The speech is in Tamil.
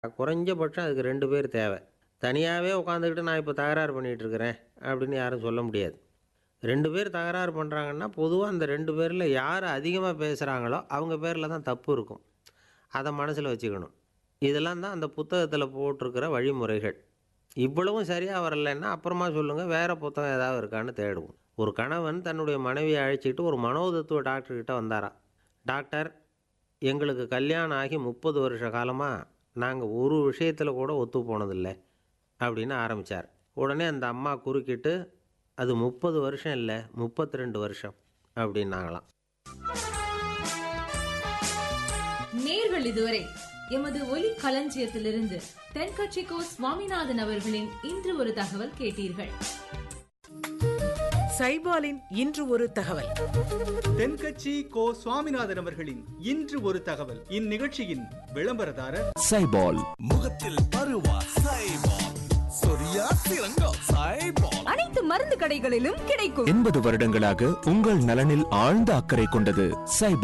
குறைஞ்சபட்சம் அதுக்கு ரெண்டு பேர் தேவை தனியாகவே உட்காந்துக்கிட்டு நான் இப்போ தகராறு பண்ணிகிட்டு இருக்கிறேன் அப்படின்னு யாரும் சொல்ல முடியாது ரெண்டு பேர் தகராறு பண்ணுறாங்கன்னா பொதுவாக அந்த ரெண்டு பேரில் யார் அதிகமாக பேசுகிறாங்களோ அவங்க பேரில் தான் தப்பு இருக்கும் அதை மனசில் வச்சுக்கணும் இதெல்லாம் தான் அந்த புத்தகத்தில் போட்டிருக்கிற வழிமுறைகள் இவ்வளவும் சரியாக வரலைன்னா அப்புறமா சொல்லுங்கள் வேறு புத்தகம் ஏதாவது இருக்கான்னு தேடுவோம் ஒரு கணவன் தன்னுடைய மனைவியை அழைச்சிக்கிட்டு ஒரு மனோதத்துவ டாக்டர்கிட்ட வந்தாராம் டாக்டர் எங்களுக்கு கல்யாணம் ஆகி முப்பது வருஷ காலமாக நாங்கள் ஒரு விஷயத்தில் கூட ஒத்து போனதில்லை அப்படின்னு ஆரம்பித்தார் உடனே அந்த அம்மா குறுக்கிட்டு அது முப்பது வருஷம் இல்லை முப்பத்தி ரெண்டு வருஷம் அப்படின்னாங்களாம் நேர்கள் இதுவரை எமது ஒலி களஞ்சியத்திலிருந்து தென்கட்சிக்கோ சுவாமிநாதன் அவர்களின் இன்று ஒரு தகவல் கேட்டீர்கள் சைபாலின் இன்று ஒரு தகவல் தென்கட்சி கோ சுவாமிநாதன் அவர்களின் இன்று ஒரு தகவல் இந்நிகழ்ச்சியின் விளம்பரதாரர் சைபால் முகத்தில் பருவா சைபால் சொரியா சிறங்கா சைபால் அனைத்து மருந்து கடைகளிலும் கிடைக்கும் எண்பது வருடங்களாக உங்கள் நலனில் ஆழ்ந்த அக்கறை கொண்டது சைபால்